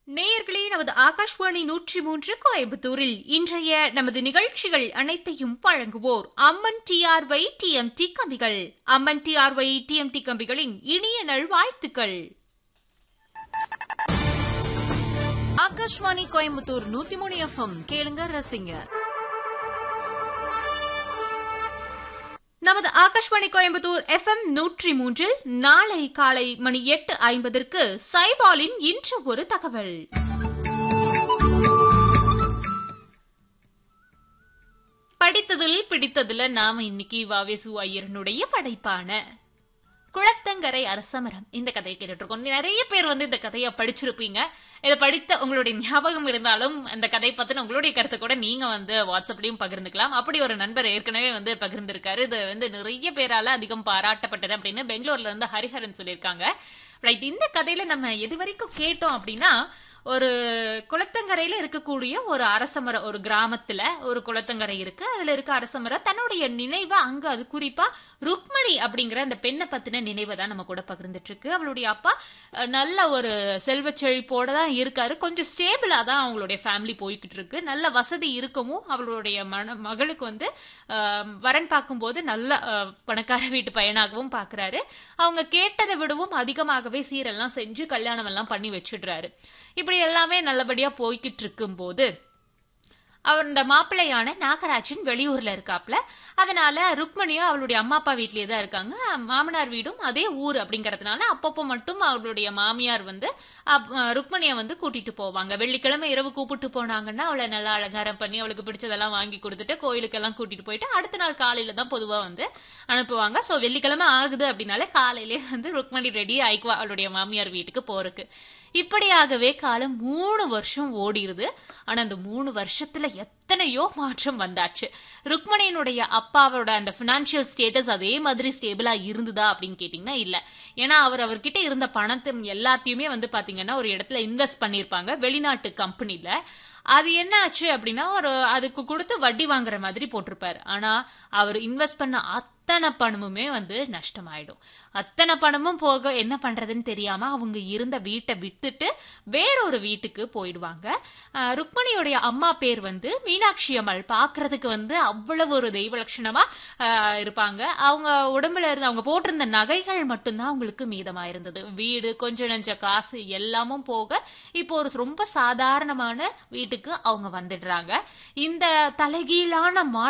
நேயர்களே நமது ஆகாஷ்வாணி நூற்றி மூன்று கோயம்புத்தூரில் இன்றைய நமது நிகழ்ச்சிகள் அனைத்தையும் வழங்குவோர் அம்மன் டிஆர்ஒய் டிஎம்டி கம்பிகள் அம்மன் டிஆர்ஒய் டிஎம்டி கம்பிகளின் இனிய நல்வாழ்த்துக்கள் ஆகாஷ்வாணி கோயம்புத்தூர் நூத்தி மூணு எஃப்எம் கேளுங்க ரசிங்க நமது ஆகாஷ்வாணி கோயம்புத்தூர் எஃப்எம் நூற்றி மூன்றில் நாளை காலை மணி எட்டு ஐம்பதற்கு சைபாலின் இன்று ஒரு தகவல் படித்ததில் பிடித்ததுல நாம இன்னைக்கு வாவேசு ஐயரனுடைய படைப்பான குளத்தங்கரை அரசமரம் இந்த கதையை கேட்டுட்டு இருக்கோம் நிறைய பேர் வந்து இந்த கதையை படிச்சிருப்பீங்க இதை படித்த உங்களுடைய ஞாபகம் இருந்தாலும் இந்த கதை பத்தின உங்களுடைய கருத்தை கூட நீங்க வந்து வாட்ஸ்அப்லயும் பகிர்ந்துக்கலாம் அப்படி ஒரு நண்பர் ஏற்கனவே வந்து பகிர்ந்திருக்காரு இது வந்து நிறைய பேரால அதிகம் பாராட்டப்பட்டது அப்படின்னு பெங்களூர்ல இருந்து ஹரிஹரன் சொல்லியிருக்காங்க ரைட் இந்த கதையில நம்ம எது வரைக்கும் கேட்டோம் அப்படின்னா ஒரு குளத்தங்கரையில இருக்கக்கூடிய ஒரு அரசமரம் ஒரு கிராமத்துல ஒரு குளத்தங்கரை இருக்கு அதுல இருக்க அரசமரம் தன்னுடைய நினைவை அங்க அது குறிப்பா ருக்மணி அப்படிங்கிற அந்த பெண்ணை பத்தின நினைவை தான் நம்ம கூட பகிர்ந்துட்டு இருக்கு அவளுடைய அப்பா அஹ், நல்ல ஒரு செல்வ செழிப்போட தான் இருக்காரு கொஞ்சம் ஸ்டேபிளா தான் அவங்களுடைய ஃபேமிலி போய்கிட்டு இருக்கு நல்ல வசதி இருக்கவும் அவளுடைய மன மகளுக்கு வந்து அஹ், வரன் பார்க்கும்போது நல்ல அஹ், பணக்கார வீட்டு பையனாகவும் பாக்குறாரு அவங்க கேட்டதை விடவும் அதிகமாகவே சீரெல்லாம் செஞ்சு கல்யாணம் எல்லாம் பண்ணி வச்சிடுறாரு இப்படி எல்லாமே நல்லபடியா போய்கிட்டு இருக்கும்போது அவர் இந்த மாப்பிள்ளையான நாகராஜன் வெளியூர்ல இருக்காப்ல அதனால ருக்மணியும் அவளுடைய அம்மா அப்பா வீட்லயே தான் இருக்காங்க மாமனார் வீடும் அதே ஊர் அப்படிங்கறதுனால அப்பப்போ மட்டும் அவளுடைய மாமியார் வந்து அப்- அஹ் ருக்மணியை வந்து கூட்டிட்டு போவாங்க வெள்ளிக்கிழமை இரவு கூப்பிட்டு போனாங்கன்னா அவளை நல்லா அலங்காரம் பண்ணி அவளுக்கு பிடிச்சதெல்லாம் வாங்கி கொடுத்துட்டு கோயிலுக்கெல்லாம் கூட்டிட்டு போயிட்டு அடுத்த நாள் காலையில தான் பொதுவா வந்து அனுப்புவாங்க சோ வெள்ளிக்கிழமை ஆகுது அப்படின்னாலே காலையிலே வந்து ருக்மணி ரெடி ஆயிக்குவா அவளுடைய மாமியார் வீட்டுக்கு போறதுக்கு இப்படியாகவே காலம் மூணு வருஷம் ஓடிருது ஆனா அந்த மூணு வருஷத்துல எத்தனையோ மாற்றம் வந்தாச்சு ருக்மணியினுடைய அப்பாவோட அந்த பினான்சியல் ஸ்டேட்டஸ் அதே மாதிரி ஸ்டேபிளா இருந்ததா அப்படின்னு கேட்டீங்கன்னா இல்ல ஏன்னா அவர் அவர்கிட்ட இருந்த பணத்தை எல்லாத்தையுமே வந்து பாத்தீங்கன்னா ஒரு இடத்துல இன்வெஸ்ட் பண்ணிருப்பாங்க வெளிநாட்டு கம்பெனில அது என்ன ஆச்சு அப்படின்னா ஒரு அதுக்கு கொடுத்து வட்டி வாங்குற மாதிரி போட்டிருப்பாரு ஆனா அவர் இன்வெஸ்ட் பண்ண அத்தனை பணமுமே வந்து நஷ்டமாயிடும் அத்தனை பணமும் போக என்ன பண்றதுன்னு தெரியாம அவங்க இருந்த வீட்டை விட்டுட்டு வேறொரு வீட்டுக்கு போயிடுவாங்க ஆஹ் ருக்மணியோடைய அம்மா பேர் வந்து மீனாட்சி அம்மாள் பாக்குறதுக்கு வந்து அவ்வளவு ஒரு தெய்வ லட்சணமா ஆஹ் இருப்பாங்க அவங்க உடம்புல இருந்த அவங்க போட்டிருந்த நகைகள் மட்டும்தான் அவங்களுக்கு மீதமா இருந்தது வீடு கொஞ்ச நஞ்ச காசு எல்லாமும் போக இப்போ ஒரு ரொம்ப சாதாரணமான வீட்டுக்கு அவங்க வந்துடுறாங்க இந்த தலைகீழான